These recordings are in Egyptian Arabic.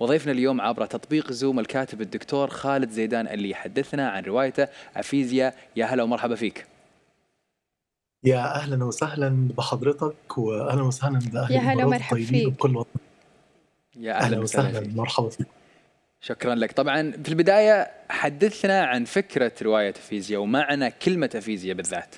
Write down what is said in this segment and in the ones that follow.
وضيفنا اليوم عبر تطبيق زوم الكاتب الدكتور خالد زيدان اللي يحدثنا عن روايته افيزيا يا هلا ومرحبا فيك يا اهلا وسهلا بحضرتك واهلا وسهلا باهل يا هلا الإمارات ومرحب الطيبين فيك. بكل وطن يا اهلا وسهلا فيك مرحبا فيك شكرا لك طبعا في البدايه حدثنا عن فكره روايه افيزيا ومعنى كلمه افيزيا بالذات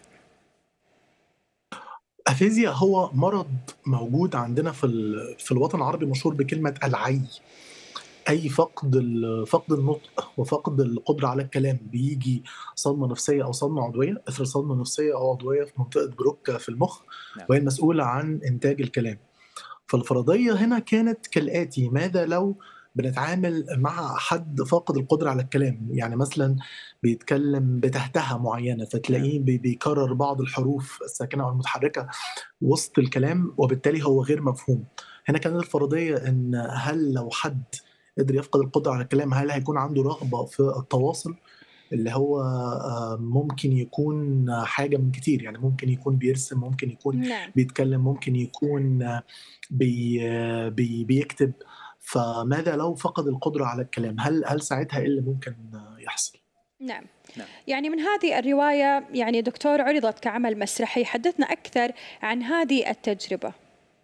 افيزيا هو مرض موجود عندنا في ال- في الوطن العربي مشهور بكلمه العي اي فقد ال- فقد النطق وفقد القدره على الكلام بيجي صدمه نفسيه او صدمه عضويه اثر صدمه نفسيه او عضويه في منطقه بروكا في المخ نعم. وهي المسؤوله عن انتاج الكلام فالفرضيه هنا كانت كالاتي ماذا لو بنتعامل مع حد فاقد القدره على الكلام يعني مثلا بيتكلم بتهتهه معينه فتلاقيه بي- بيكرر بعض الحروف الساكنه او المتحركه وسط الكلام وبالتالي هو غير مفهوم هنا كانت الفرضيه ان هل لو حد قدر يفقد القدره على الكلام هل هيكون عنده رغبه في التواصل اللي هو آه، ممكن يكون حاجه من كتير يعني ممكن يكون بيرسم ممكن يكون نعم بيتكلم ممكن يكون آه، بي آه، بي بيكتب فماذا لو فقد القدره على الكلام هل هل ساعتها ايه اللي ممكن آه، يحصل نعم نعم. يعني من هذه الرواية يعني دكتور عرضت كعمل مسرحي حدثنا أكثر عن هذه التجربة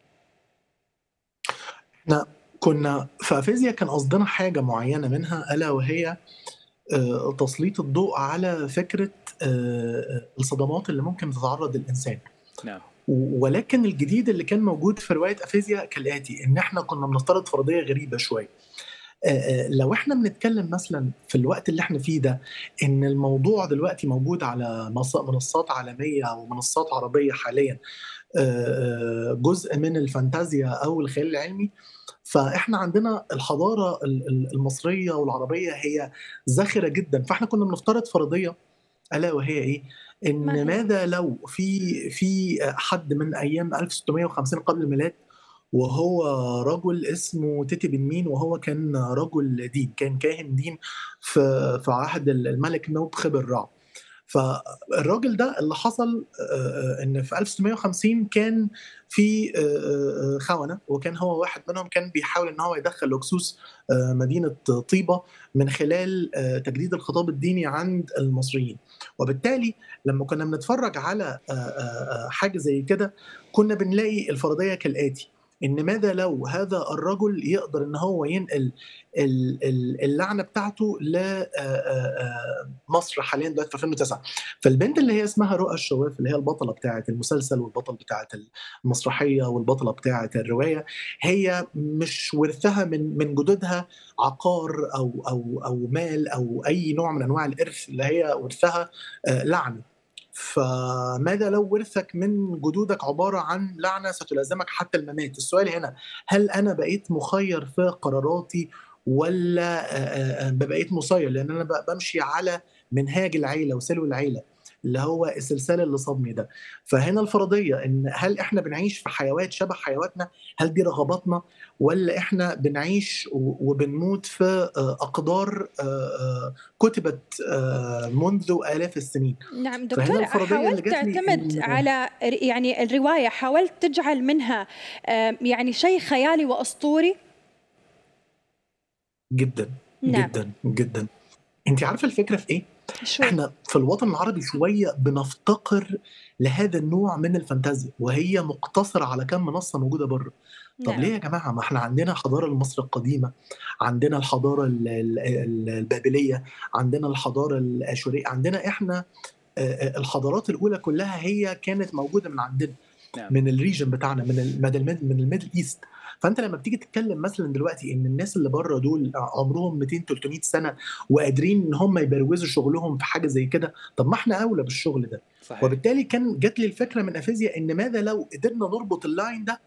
احنا كنا في فيزياء كان قصدنا حاجه معينه منها الا وهي آه، تسليط الضوء على فكره آه، الصدمات اللي ممكن تتعرض الانسان نعم ولكن الجديد اللي كان موجود في روايه افيزيا كالاتي ان احنا كنا بنفترض فرضيه غريبه شويه آه، آه، لو احنا بنتكلم مثلا في الوقت اللي احنا فيه ده ان الموضوع دلوقتي موجود على مص- منصات عالميه ومنصات عربيه حاليا آه، آه، جزء من الفانتازيا او الخيال العلمي فاحنا عندنا الحضاره ال- ال- المصريه والعربيه هي زاخره جدا فاحنا كنا بنفترض فرضيه الا وهي ايه؟ ما ان هي؟ ماذا لو في في حد من ايام 1650 قبل الميلاد وهو رجل اسمه تيتي بن مين وهو كان رجل دين كان كاهن دين في في عهد الملك نوبخ بالرع فالراجل ده اللي حصل آه، ان في 1650 كان في آه، آه، خونه وكان هو واحد منهم كان بيحاول ان هو يدخل لكسوس آه، مدينه طيبه من خلال آه، تجديد الخطاب الديني عند المصريين وبالتالي لما كنا بنتفرج على آه، آه، آه، حاجه زي كده كنا بنلاقي الفرضيه كالاتي ان ماذا لو هذا الرجل يقدر ان هو ينقل ال- ال- اللعنه بتاعته لمصر حاليا دلوقتي في 2009 فالبنت اللي هي اسمها رؤى الشواف اللي هي البطله بتاعه المسلسل والبطل بتاعه المسرحيه والبطله بتاعه الروايه هي مش ورثها من من جدودها عقار او او او مال او اي نوع من انواع الارث اللي هي ورثها آه، لعنه فماذا لو ورثك من جدودك عبارة عن لعنة ستلازمك حتى الممات السؤال هنا هل أنا بقيت مخير في قراراتي ولا آه، آه، بقيت مسير لأن أنا بقى بمشي على منهاج العيلة وسلو العيلة اللي هو السلسال اللي صابني ده فهنا الفرضية إن هل إحنا بنعيش في حيوات شبه حيواتنا هل دي رغباتنا ولا إحنا بنعيش و- وبنموت في آه، أقدار آه، آه، كتبت آه، منذ آلاف السنين نعم فهنا دكتور الفرضية اللي حاولت جات لي تعتمد إن- على ر- يعني الرواية حاولت تجعل منها آم، يعني شيء خيالي وأسطوري جدا نعم جدا جدا انت عارفه الفكره في ايه شو احنا في الوطن العربي شويه بنفتقر لهذا النوع من الفانتازيا وهي مقتصره على كم منصه موجوده بره طب نعم ليه يا جماعه ما احنا عندنا حضاره مصر القديمه عندنا الحضاره ال- ال- ال- البابليه عندنا الحضاره الاشوريه عندنا احنا آه، آه، الحضارات الاولى كلها هي كانت موجوده من عندنا نعم. من الريجن بتاعنا من الميدل من الميدل ايست فانت لما بتيجي تتكلم مثلا دلوقتي ان الناس اللي بره دول عمرهم 200 300 سنه وقادرين ان هم يبروزوا شغلهم في حاجه زي كده طب ما احنا اولى بالشغل ده صحيح وبالتالي كان جات لي الفكره من افيزيا ان ماذا لو قدرنا نربط اللاين ده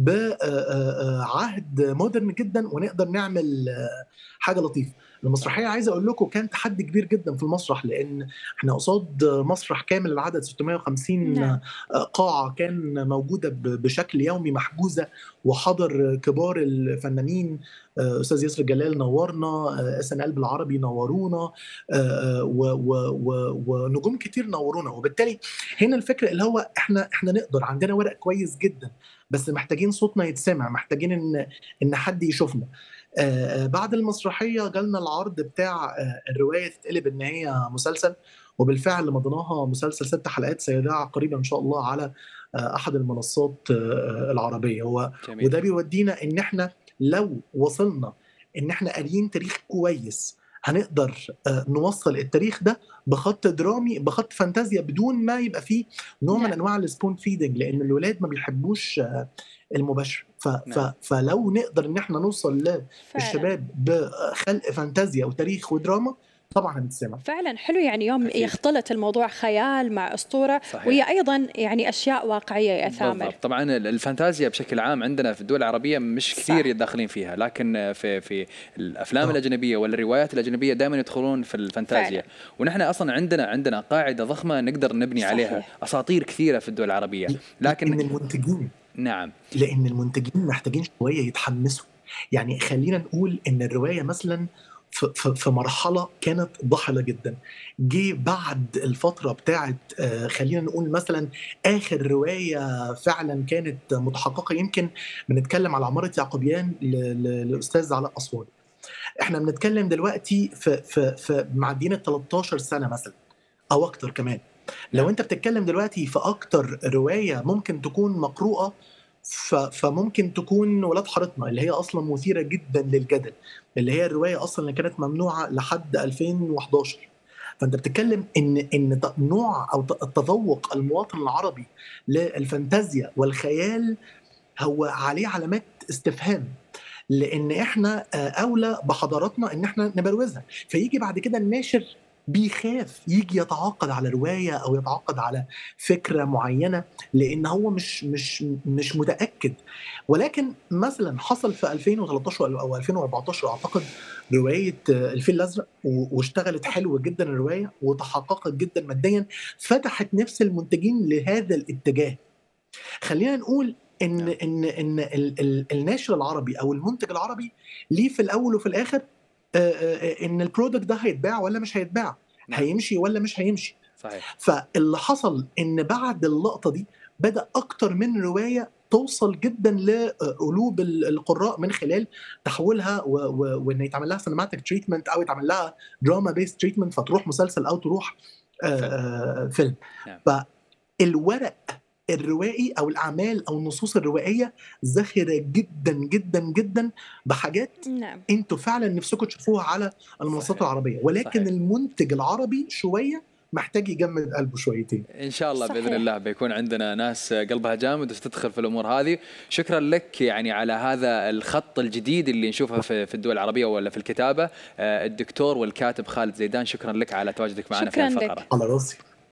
بعهد مودرن جدا ونقدر نعمل آه، حاجه لطيفه المسرحيه عايز اقول لكم كان تحدي كبير جدا في المسرح لان احنا قصاد مسرح كامل العدد 650 نعم قاعه كان موجوده ب- بشكل يومي محجوزه وحضر كبار الفنانين آه، استاذ ياسر جلال نورنا اس ان ال بالعربي نورونا آه، و- و- و- ونجوم كتير نورونا وبالتالي هنا الفكره اللي هو احنا احنا نقدر عندنا ورق كويس جدا بس محتاجين صوتنا يتسمع محتاجين ان ان حد يشوفنا آه، بعد المسرحيه جالنا العرض بتاع الروايه تتقلب ان هي مسلسل وبالفعل مضيناها مسلسل ست حلقات سيذاع قريبا ان شاء الله على احد المنصات العربيه هو جميل. وده بيودينا ان احنا لو وصلنا ان احنا قاريين تاريخ كويس هنقدر نوصل التاريخ ده بخط درامي بخط فانتازيا بدون ما يبقى فيه نوع من انواع السبون فيدنج لان الولاد ما بيحبوش المباشر ف... ف... فلو نقدر ان احنا نوصل للشباب بخلق فانتازيا وتاريخ ودراما طبعا هنتسمع فعلا حلو يعني يوم أكيد. يختلط الموضوع خيال مع اسطوره صحيح. وهي ايضا يعني اشياء واقعيه يا ثامر بالضبط. طبعا الفانتازيا بشكل عام عندنا في الدول العربيه مش كثير يتداخلين فيها لكن في في الافلام أوه. الاجنبيه والروايات الاجنبيه دائما يدخلون في الفانتازيا فعلا. ونحن اصلا عندنا عندنا قاعده ضخمه نقدر نبني صحيح. عليها اساطير كثيره في الدول العربيه لكن إن المنتجين نعم لان المنتجين محتاجين شويه يتحمسوا يعني خلينا نقول ان الروايه مثلا في مرحله كانت ضحله جدا جه بعد الفتره بتاعت خلينا نقول مثلا اخر روايه فعلا كانت متحققه يمكن بنتكلم على عماره يعقوبيان للاستاذ علاء اسوان احنا بنتكلم دلوقتي في في في معديين ال 13 سنه مثلا او اكتر كمان لو انت بتتكلم دلوقتي في اكتر روايه ممكن تكون مقروءه فممكن تكون ولاد حارتنا اللي هي اصلا مثيره جدا للجدل اللي هي الروايه اصلا اللي كانت ممنوعه لحد 2011 فانت بتتكلم ان ان نوع او التذوق المواطن العربي للفانتازيا والخيال هو عليه علامات استفهام لان احنا اولى بحضاراتنا ان احنا نبروزها فيجي بعد كده الناشر بيخاف يجي يتعاقد على روايه او يتعاقد على فكره معينه لان هو مش مش مش متاكد ولكن مثلا حصل في 2013 او 2014 اعتقد روايه الفيل الازرق واشتغلت حلو جدا الروايه وتحققت جدا ماديا فتحت نفس المنتجين لهذا الاتجاه خلينا نقول ان ان ان الناشر العربي او المنتج العربي ليه في الاول وفي الاخر ان البرودكت ده هيتباع ولا مش هيتباع نعم. هيمشي ولا مش هيمشي صحيح فاللي حصل ان بعد اللقطه دي بدا اكتر من روايه توصل جدا لقلوب القراء من خلال تحويلها وان يتعمل لها سينماتيك تريتمنت او يتعمل لها دراما بيس تريتمنت فتروح مسلسل او تروح آآ فيلم نعم. فالورق الروائي او الاعمال او النصوص الروائيه زاخره جدا جدا جدا بحاجات نعم. انتوا فعلا نفسكم تشوفوها على المنصات العربيه ولكن صحيح. المنتج العربي شويه محتاج يجمد قلبه شويتين ان شاء الله صحيح. باذن الله بيكون عندنا ناس قلبها جامد وتدخل في الامور هذه شكرا لك يعني على هذا الخط الجديد اللي نشوفه في الدول العربيه ولا في الكتابه الدكتور والكاتب خالد زيدان شكرا لك على تواجدك معنا في الفقره على راسي